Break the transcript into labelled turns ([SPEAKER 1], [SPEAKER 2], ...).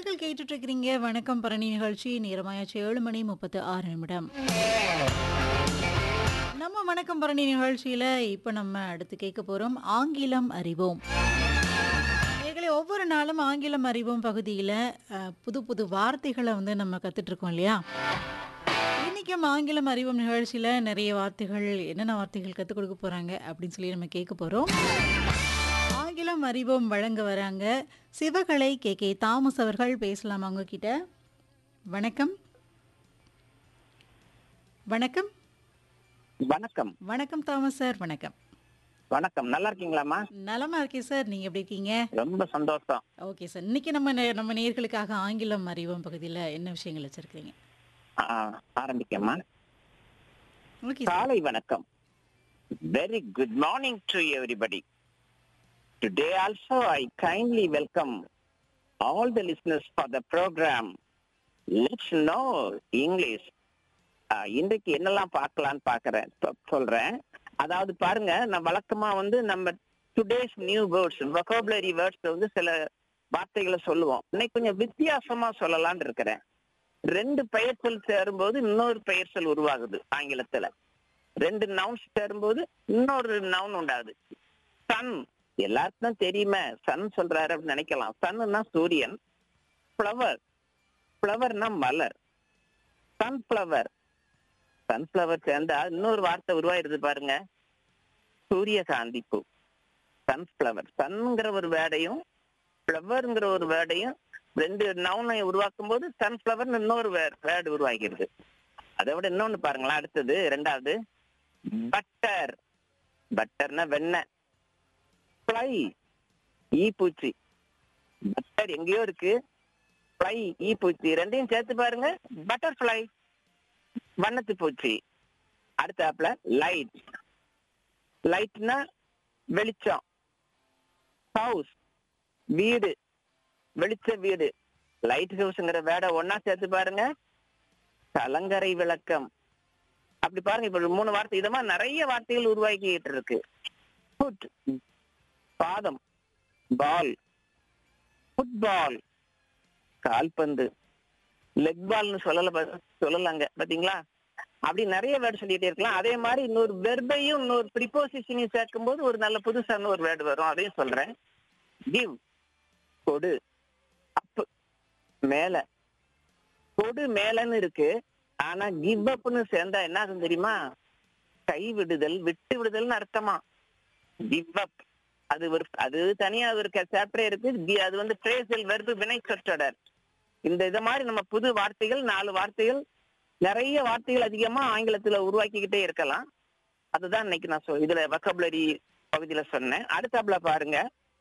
[SPEAKER 1] நேர்கள் கேட்டுட்டு இருக்கிறீங்க வணக்கம் பரணி நிகழ்ச்சி நேரமாயாச்சு ஏழு மணி முப்பத்து ஆறு நிமிடம் நம்ம வணக்கம் பரணி நிகழ்ச்சியில இப்ப நம்ம அடுத்து கேட்க போறோம் ஆங்கிலம் அறிவோம் நேர்களே ஒவ்வொரு நாளும் ஆங்கிலம் அறிவோம் பகுதியில அஹ், புது புது வார்த்தைகளை வந்து நம்ம கத்துட்டு இருக்கோம் இல்லையா இன்னைக்கும் ஆங்கிலம் அறிவோம் நிகழ்ச்சியில நிறைய வார்த்தைகள் என்னென்ன வார்த்தைகள் கற்றுக் கொடுக்க போறாங்க அப்படின்னு சொல்லி நம்ம கேட்க போறோம் ஆங்கிலம் அறிவோம் வழங்க வராங்க சிவகலை கே கே தாமஸ் அவர்கள் பேசலாம் அவங்க கிட்ட வணக்கம் வணக்கம்
[SPEAKER 2] வணக்கம்
[SPEAKER 1] வணக்கம் தாமஸ் சார் வணக்கம்
[SPEAKER 2] வணக்கம் நல்லா இருக்கீங்களாம்மா
[SPEAKER 1] நலமா இருக்கேன் சார் நீங்க எப்படி இருக்கீங்க
[SPEAKER 2] ரொம்ப சந்தோஷம்
[SPEAKER 1] ஓகே சார் இன்னைக்கு நம்ம நே- நம்ம நேர்களுக்காக ஆங்கிலம் அறிவோம் பகுதியில் என்ன விஷயங்கள் வச்சிருக்கீங்க
[SPEAKER 2] ஆ, ஆரம்பிக்கம்மா
[SPEAKER 1] ஓகே சார்
[SPEAKER 2] காலை வணக்கம் very good morning to everybody today also I kindly welcome all the listeners for the programme let's know English இன்றைக்கு என்னெல்லாம் பார்க்கலான்னு பார்க்கறேன் சொ- சொல்றேன் அதாவது பாருங்க நான் வழக்கமா வந்து நம்ம today's new words vocabulary words வந்து சில வார்த்தைகளை சொல்லுவோம் இன்னைக்கு கொஞ்சம் வித்தியாசமா சொல்லலாம்னு இருக்கிறேன் ரெண்டு பெயர்ச்சொல் சேரும்போது இன்னொரு பெயர்ச்சொல் உருவாகுது ஆங்கிலத்துல ரெண்டு நவுன்ஸ் சேரும்போது இன்னொரு நவுன் உண்டாகுது சன் எல்லாருக்கும் தான் தெரியுமே சன் சொல்றாரு அப்படின்னு நினைக்கலாம் சன்னுனா சூரியன் ஃப்ளவர் ஃப்ளவர்னா மலர் சன்ஃப்ளவர் சன்ஃப்ளவர் சேர்ந்தா இன்னொரு வார்த்தை உருவாயிருது பாருங்க சூரியகாந்தி பூ சன்ஃப்ளவர் சன்ங்கிற ஒரு வேர்டையும் ஃப்ளவர்ங்கிற ஒரு வேர்டையும் ரெண்டு நவுனை உருவாக்கும் போது சன்ஃப்ளவர்னு இன்னொரு வேர்டு உருவாகிறது அதை விட இன்னொன்னு பாருங்களேன் அடுத்தது ரெண்டாவது பட்டர் பட்டர்னா வெண்ணெய் ஃப்ளை ஈ பூச்சி பட்டர் எங்கேயோ இருக்கு ஃப்ளை ஈ பூச்சி ரெண்டையும் சேர்த்து பாருங்க பட்டர்ஃப்ளை வண்ணத்து பூச்சி அடுத்தாப்புல லைட் லைட்னா வெளிச்சம் ஹவுஸ் வீடு வெளிச்ச வீடு லைட் ஹவுஸ்ங்கிற வேட ஒன்னா சேர்த்து பாருங்க கலங்கரை விளக்கம் அப்படி பாருங்க இப்ப ஒரு மூணு வார்த்தை இது மாதிரி நிறைய வார்த்தைகள் உருவாக்கிட்டு இருக்கு ஃபுட் பாதம் பால் ஃபுட்பால் கால்பந்து லெக் பால்னு சொல்லல பா- சொல்லலாங்க பாத்தீங்களா அப்படி நிறைய வேர்டு சொல்லிட்டே இருக்கலாம் அதே மாதிரி இன்னொரு வெர்பையும் இன்னொரு ப்ரிப்போசிஷனையும் சேர்க்கும் போது ஒரு நல்ல புதுசான ஒரு வேர்டு வரும் அதையும் சொல்றேன் கிவ் கொடு அப் மேல கொடு மேலன்னு இருக்கு ஆனா கிவ் அப்னு சேர்ந்தா என்ன ஆகும் தெரியுமா கை விடுதல் விட்டு விடுதல்னு அர்த்தமா கிவ் அப் அது ஒரு அது தனியா ஒரு சாப்டரே இருக்கு gi- அது வந்து பிரேசல் வெர்பு வினை சொற்றொடர் இந்த இத மாதிரி நம்ம புது வார்த்தைகள் நாலு வார்த்தைகள் நிறைய வார்த்தைகள் அதிகமா ஆங்கிலத்துல உருவாக்கிக்கிட்டே இருக்கலாம் அதுதான் இன்னைக்கு நான் சொ- இதுல வக்கபுலரி பகுதியில சொன்னேன் அடுத்தாப்புல பாருங்க